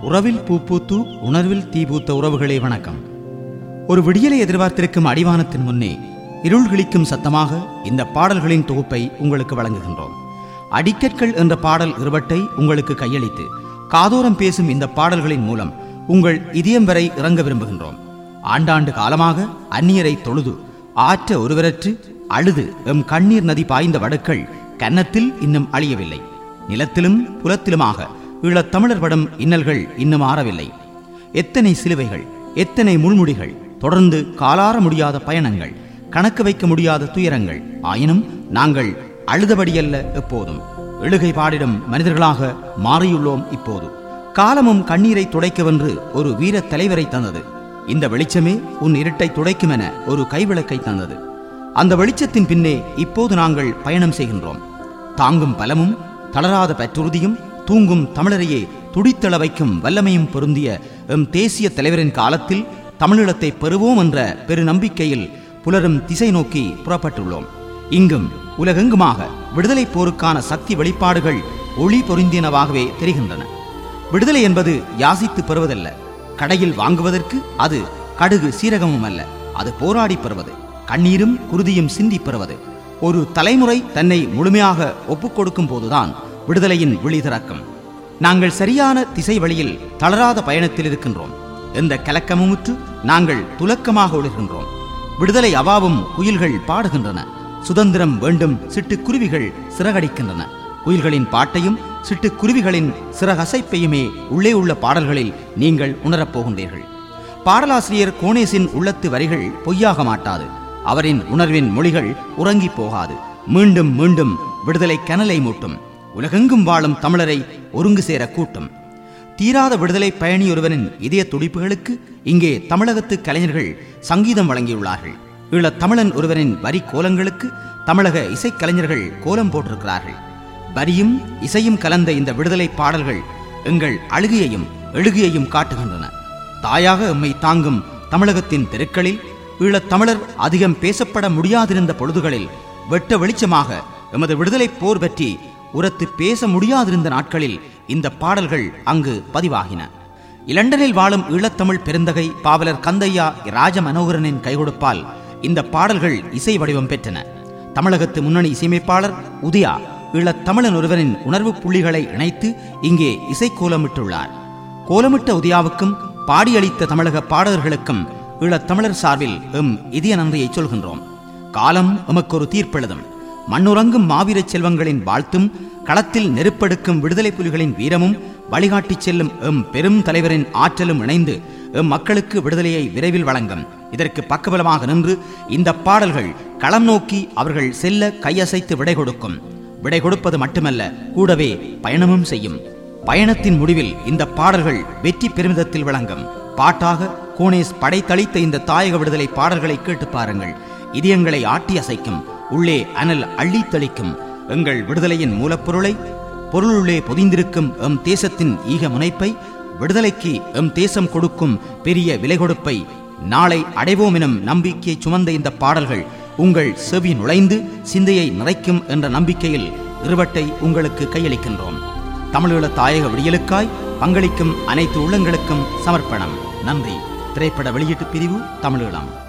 உறவில் பூப்பூத்து உணர்வில் தீபூத்த உறவுகளே வணக்கம் ஒரு விடியலை எதிர்பார்த்திருக்கும் அடிவானத்தின் முன்னே இருள் கிழிக்கும் சத்தமாக இந்த பாடல்களின் தொகுப்பை உங்களுக்கு வழங்குகின்றோம் அடிக்கற்கள் என்ற பாடல் இருவட்டை உங்களுக்கு கையளித்து காதோரம் பேசும் இந்த பாடல்களின் மூலம் உங்கள் இதயம் வரை இறங்க விரும்புகின்றோம் ஆண்டாண்டு காலமாக அந்நியரை தொழுது ஆற்ற ஒருவரற்று அழுது எம் கண்ணீர் நதி பாய்ந்த வடுக்கள் கன்னத்தில் இன்னும் அழியவில்லை நிலத்திலும் புலத்திலுமாக ஈழத் தமிழர் படும் இன்னல்கள் இன்னும் ஆறவில்லை எத்தனை சிலுவைகள் எத்தனை முள்முடிகள் தொடர்ந்து காலாற முடியாத பயணங்கள் கணக்கு வைக்க முடியாத துயரங்கள் ஆயினும் நாங்கள் அழுதபடியல்ல எப்போதும் எழுகை பாடிடும் மனிதர்களாக மாறியுள்ளோம் இப்போது காலமும் கண்ணீரை துடைக்கவென்று ஒரு வீரத் தலைவரை தந்தது இந்த வெளிச்சமே உன் இருட்டை துடைக்கும் என ஒரு கைவிளக்கை தந்தது அந்த வெளிச்சத்தின் பின்னே இப்போது நாங்கள் பயணம் செய்கின்றோம் தாங்கும் பலமும் தளராத பற்றுறுதியும் தூங்கும் தமிழரையே துடித்தள வைக்கும் வல்லமையும் பொருந்திய எம் தேசிய தலைவரின் காலத்தில் தமிழீழத்தை பெறுவோம் என்ற பெரு நம்பிக்கையில் புலரும் திசை நோக்கி புறப்பட்டுள்ளோம் இங்கும் உலகெங்குமாக விடுதலை போருக்கான சக்தி வெளிப்பாடுகள் ஒளி பொருந்தியனவாகவே தெரிகின்றன விடுதலை என்பது யாசித்து பெறுவதல்ல கடையில் வாங்குவதற்கு அது கடுகு சீரகமும் அல்ல அது போராடி பெறுவது கண்ணீரும் குருதியும் சிந்தி பெறுவது ஒரு தலைமுறை தன்னை முழுமையாக ஒப்புக்கொடுக்கும் போதுதான் விடுதலையின் விழி திறக்கும் நாங்கள் சரியான திசை வழியில் தளராத பயணத்தில் இருக்கின்றோம் எந்த கலக்கமுமுற்று நாங்கள் துலக்கமாக ஒளிர்கின்றோம் விடுதலை அவாவும் குயில்கள் பாடுகின்றன சுதந்திரம் வேண்டும் சிட்டுக்குருவிகள் சிறகடிக்கின்றன குயில்களின் பாட்டையும் சிட்டுக்குருவிகளின் சிறகசைப்பையுமே உள்ளே உள்ள பாடல்களில் நீங்கள் உணரப் போகின்றீர்கள் பாடலாசிரியர் கோணேசின் உள்ளத்து வரிகள் பொய்யாக மாட்டாது அவரின் உணர்வின் மொழிகள் உறங்கி போகாது மீண்டும் மீண்டும் விடுதலை கனலை மூட்டும் உலகெங்கும் வாழும் தமிழரை ஒருங்கு சேர கூட்டும் தீராத விடுதலை பயணியொருவனின் இதய துடிப்புகளுக்கு இங்கே தமிழகத்து கலைஞர்கள் சங்கீதம் வழங்கியுள்ளார்கள் ஈழத் தமிழன் ஒருவரின் வரி கோலங்களுக்கு தமிழக இசைக்கலைஞர்கள் கோலம் போட்டிருக்கிறார்கள் வரியும் இசையும் கலந்த இந்த விடுதலை பாடல்கள் எங்கள் அழுகையையும் எழுகையையும் காட்டுகின்றன தாயாக எம்மை தாங்கும் தமிழகத்தின் தெருக்களில் ஈழத் தமிழர் அதிகம் பேசப்பட முடியாதிருந்த பொழுதுகளில் வெட்ட வெளிச்சமாக எமது விடுதலை போர் பற்றி உரத்து பேச முடியாதிருந்த நாட்களில் இந்த பாடல்கள் அங்கு பதிவாகின இலண்டனில் வாழும் ஈழத்தமிழ் பெருந்தகை பாவலர் கந்தையா ராஜ மனோகரனின் கைகொடுப்பால் இந்த பாடல்கள் இசை வடிவம் பெற்றன தமிழகத்து முன்னணி இசையமைப்பாளர் உதயா ஈழத் தமிழன் ஒருவரின் உணர்வு புள்ளிகளை இணைத்து இங்கே இசை கோலமிட்டுள்ளார் கோலமிட்ட உதயாவுக்கும் பாடியளித்த தமிழக பாடகர்களுக்கும் ஈழத் தமிழர் சார்பில் எம் இதய நன்றியை சொல்கின்றோம் காலம் எமக்கொரு தீர்ப்பெழுதும் மண்ணுறங்கும் மாவீரச் செல்வங்களின் வாழ்த்தும் களத்தில் நெருப்பெடுக்கும் விடுதலை புலிகளின் வீரமும் வழிகாட்டிச் செல்லும் எம் பெரும் தலைவரின் ஆற்றலும் இணைந்து எம் மக்களுக்கு விடுதலையை விரைவில் வழங்கும் இதற்கு பக்கபலமாக நின்று இந்த பாடல்கள் களம் நோக்கி அவர்கள் செல்ல கையசைத்து விடை கொடுக்கும் விடை கொடுப்பது மட்டுமல்ல கூடவே பயணமும் செய்யும் பயணத்தின் முடிவில் இந்த பாடல்கள் வெற்றி பெருமிதத்தில் விளங்கும் பாட்டாக கோனேஸ் படைத்தளித்த இந்த தாயக விடுதலை பாடல்களை கேட்டு பாருங்கள் இதயங்களை ஆட்டி அசைக்கும் உள்ளே அனல் அள்ளித் தெளிக்கும் எங்கள் விடுதலையின் மூலப்பொருளை பொருளுள்ளே பொதிந்திருக்கும் எம் தேசத்தின் ஈக முனைப்பை விடுதலைக்கு எம் தேசம் கொடுக்கும் பெரிய விலை கொடுப்பை நாளை அடைவோம் எனும் நம்பிக்கையை சுமந்த இந்த பாடல்கள் உங்கள் செவி நுழைந்து சிந்தையை நிறைக்கும் என்ற நம்பிக்கையில் இருவட்டை உங்களுக்கு கையளிக்கின்றோம் தமிழீழ தாயக விடியலுக்காய் பங்களிக்கும் அனைத்து உள்ளங்களுக்கும் சமர்ப்பணம் நன்றி திரைப்பட வெளியீட்டு பிரிவு தமிழீழம்